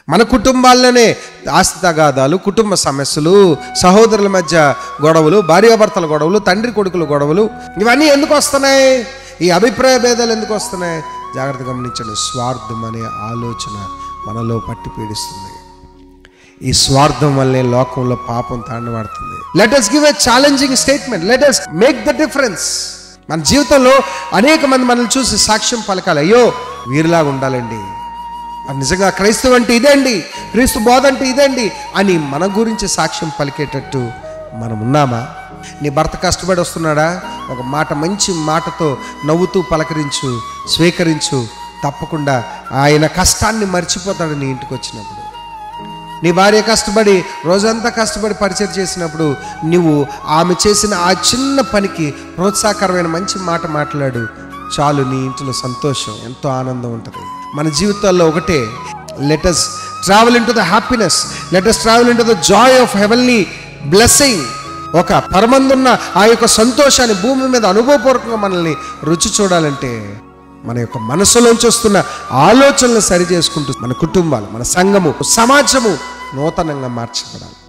మన కుటుంబాల్లోనే ఆస్తి తగాదాలు కుటుంబ సమస్యలు సహోదరుల మధ్య గొడవలు భార్యాభర్తల గొడవలు తండ్రి కొడుకుల గొడవలు ఇవన్నీ ఎందుకు వస్తున్నాయి ఈ అభిప్రాయ భేదాలు ఎందుకు వస్తున్నాయి జాగ్రత్త గమనించండి స్వార్థం అనే ఆలోచన మనలో పట్టి పీడిస్తుంది ఈ స్వార్థం వల్లే లోకంలో పాపం తాండవాడుతుంది let us give a challenging statement let us make the difference మన జీవితంలో అనేక మంది మనల్ని చూసి సాక్ష్యం పలకాలి అయ్యో వీరిలాగా ఉండాలండి మరి నిజంగా క్రైస్తవం అంటే ఇదండి క్రీస్తు బోధ అంటే ఇదండి అని మన గురించి సాక్ష్యం పలికేటట్టు మనం ఉన్నామా నీ భర్త కష్టపడి వస్తున్నాడా ఒక మాట మంచి మాటతో నవ్వుతూ పలకరించు స్వీకరించు తప్పకుండా ఆయన కష్టాన్ని మర్చిపోతాడు నీ ఇంటికి వచ్చినప్పుడు నీ భార్య కష్టపడి రోజంతా కష్టపడి పరిచయం చేసినప్పుడు నువ్వు ఆమె చేసిన ఆ చిన్న పనికి ప్రోత్సాహకరమైన మంచి మాట మాట్లాడు చాలు నీ ఇంటిలో సంతోషం ఎంతో ఆనందం ఉంటుంది మన జీవితాల్లో ఒకటే let us travel into the happiness let us travel into the joy of heavenly blessing ఒక పరమందున్న ఆ యొక్క సంతోషాన్ని భూమి మీద అనుభవపూర్వకంగా మనల్ని రుచి చూడాలంటే మన యొక్క మనసులోంచి వస్తున్న ఆలోచనలు సరి చేసుకుంటూ మన కుటుంబాలు మన సంఘము సమాజము నూతనంగా మార్చబడాలి